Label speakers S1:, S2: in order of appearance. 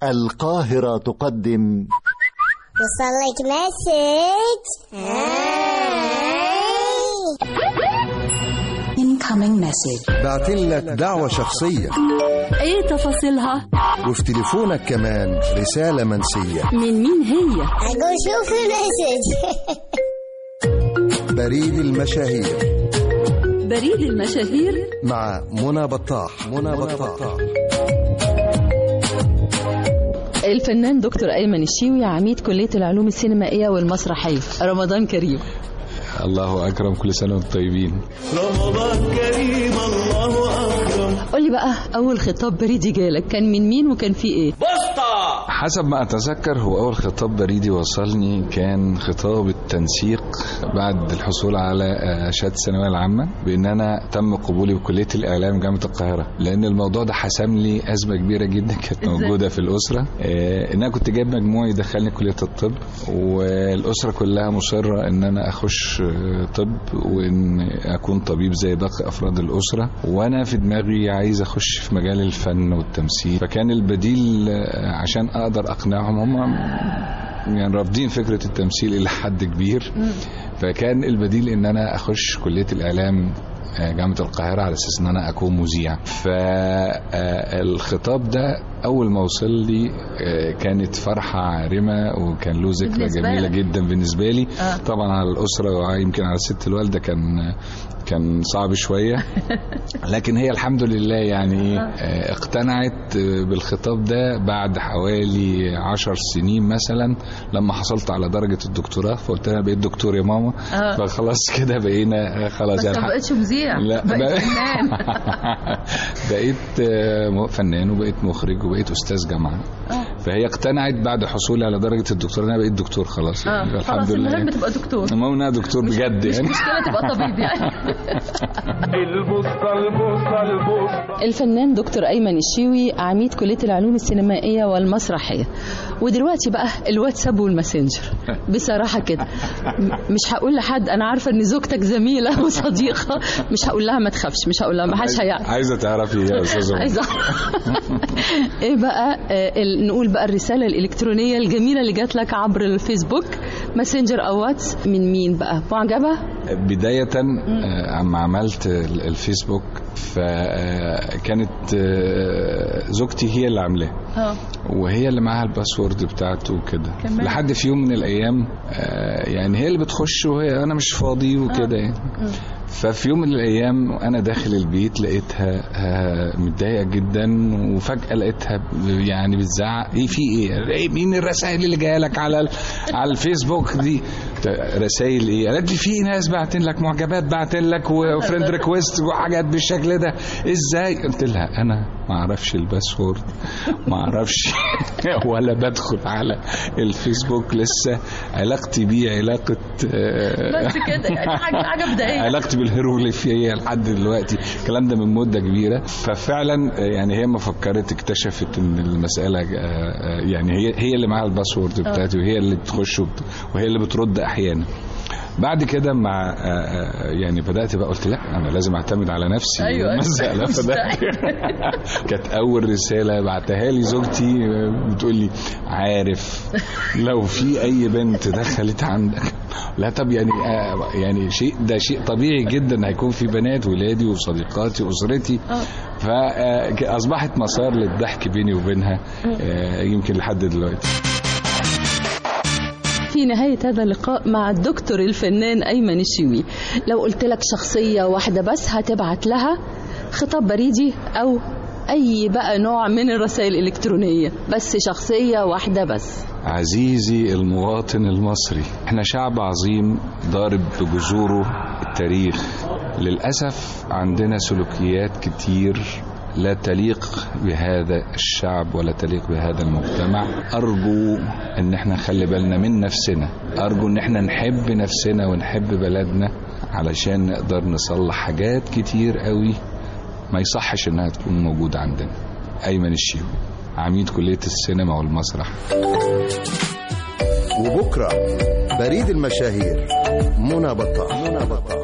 S1: القاهرة تقدم
S2: وصل لك مسج
S3: incoming message
S4: بعتلك دعوة شخصية
S5: ايه تفاصيلها
S4: وفي تليفونك كمان رسالة منسية
S5: من مين هي
S2: اقول شوف المسج
S4: بريد المشاهير
S5: بريد المشاهير
S4: مع منى بطاح منى بطاح
S5: الفنان دكتور ايمن الشيوي عميد كليه العلوم السينمائيه والمسرحيه رمضان كريم
S6: الله اكرم كل سنه وانتم طيبين
S5: قولي بقى اول خطاب بريدي جالك كان من مين وكان فيه ايه
S6: حسب ما اتذكر هو اول خطاب بريدي وصلني كان خطاب التنسيق بعد الحصول على آه، شهاده الثانويه العامه بان انا تم قبولي بكليه الاعلام جامعه القاهره لان الموضوع ده حسم لي ازمه كبيره جدا كانت
S5: إزاي؟
S6: موجوده في الاسره آه، ان انا كنت جايب مجموع يدخلني كليه الطب والاسره كلها مصره ان انا اخش آه، طب وان اكون طبيب زي باقي افراد الاسره وانا في دماغي عايز اخش في مجال الفن والتمثيل فكان البديل آه، عشان اقدر اقنعهم هم يعني رافضين فكره التمثيل الى حد كبير فكان البديل ان انا اخش كليه الاعلام آه، جامعه القاهره على اساس ان انا اكون مذيع فالخطاب ده اول ما وصل لي آه، كانت فرحه عارمه وكان له ذكرى
S5: بالنسبة
S6: جميله
S5: لك.
S6: جدا بالنسبه لي
S5: آه.
S6: طبعا على الاسره ويمكن على ست الوالده كان كان صعب شويه لكن هي الحمد لله يعني إيه، آه، اقتنعت آه، بالخطاب ده بعد حوالي عشر سنين مثلا لما حصلت على درجه الدكتوراه فقلت لها بقيت دكتور يا ماما
S5: آه.
S6: فخلاص كده بقينا آه، خلاص
S5: بس ما
S6: يعني
S5: بقتش مذيع
S6: لا
S5: بقيت
S6: بقى-
S5: فنان
S6: بقيت آه، م- فنان وبقيت مخرج وبقيت استاذ جامعه
S5: آه.
S6: فهي اقتنعت بعد حصولي على درجه الدكتوراه ان انا بقيت دكتور خلاص يعني
S5: اه خلاص المهم تبقى دكتور
S6: المهم ان انا دكتور بجد
S5: مش
S6: يعني
S5: مشكله تبقى طبيب يعني الفنان دكتور ايمن الشيوي عميد كليه العلوم السينمائيه والمسرحيه ودلوقتي بقى الواتساب والماسنجر بصراحه كده م- مش هقول لحد انا عارفه ان زوجتك زميله وصديقه مش هقول لها ما تخافش مش هقول لها ما حدش هيعرف
S6: عايزه تعرفي يا استاذه
S5: عايزه ايه بقى آه، ال- نقول بقى الرساله الالكترونيه الجميله اللي جات لك عبر الفيسبوك ماسنجر او واتس من مين بقى معجبه
S6: بداية آه، أما عملت ال- الفيسبوك فكانت زوجتي هي اللي عاملاه
S5: اه
S6: وهي اللي معاها الباسورد بتاعته وكده
S5: كمان.
S6: لحد في يوم من الايام آه، يعني هي اللي بتخش وهي انا مش فاضي وكده يعني ففي يوم من الايام انا داخل البيت لقيتها آه، متضايقه جدا وفجاه لقيتها ب- يعني بتزعق ايه في ايه إيه مين الرسائل اللي جايه لك على ال- على الفيسبوك دي رسائل ايه قالت لي في ناس باعتين لك معجبات باعتين لك وفريند ريكويست وحاجات بالشكل ده ازاي قلت لها انا ما اعرفش الباسورد ما اعرفش ولا بدخل على الفيسبوك لسه علاقتي بيه علاقه آه،
S5: بس كده يعني حاجه حاجه بدائيه
S6: علاقتي بالهيروغليفيه لحد دلوقتي الكلام ده من مده كبيره ففعلا آه، يعني هي ما فكرت اكتشفت ان المساله آه، آه، يعني هي هي اللي معاها الباسورد بتاعتي وهي اللي بتخش وبت- وهي اللي بترد احيانا بعد كده مع آه، آه، يعني بدات بقى قلت لا انا لازم اعتمد على نفسي
S5: أيوة.
S6: المساله فده كانت اول رساله بعتها لي زوجتي آه، بتقول لي عارف لو في اي بنت دخلت عندك لا طب يعني آه يعني شيء ده شيء طبيعي جدا هيكون في بنات ولادي وصديقاتي واسرتي فاصبحت مسار للضحك بيني وبينها آه يمكن لحد دلوقتي
S5: في نهاية هذا اللقاء مع الدكتور الفنان أيمن الشيوي لو قلت لك شخصية واحدة بس هتبعت لها خطاب بريدي أو أي بقى نوع من الرسائل الإلكترونية بس شخصية واحدة بس
S6: عزيزي المواطن المصري احنا شعب عظيم ضارب بجذوره التاريخ للأسف عندنا سلوكيات كتير لا تليق بهذا الشعب ولا تليق بهذا المجتمع أرجو ان احنا نخلي بالنا من نفسنا أرجو ان احنا نحب نفسنا ونحب بلدنا علشان نقدر نصلح حاجات كتير قوي ما يصحش انها تكون موجودة عندنا أيمن الشيوي عميد كلية السينما والمسرح
S4: وبكرة بريد المشاهير منى بطاح منى بطاح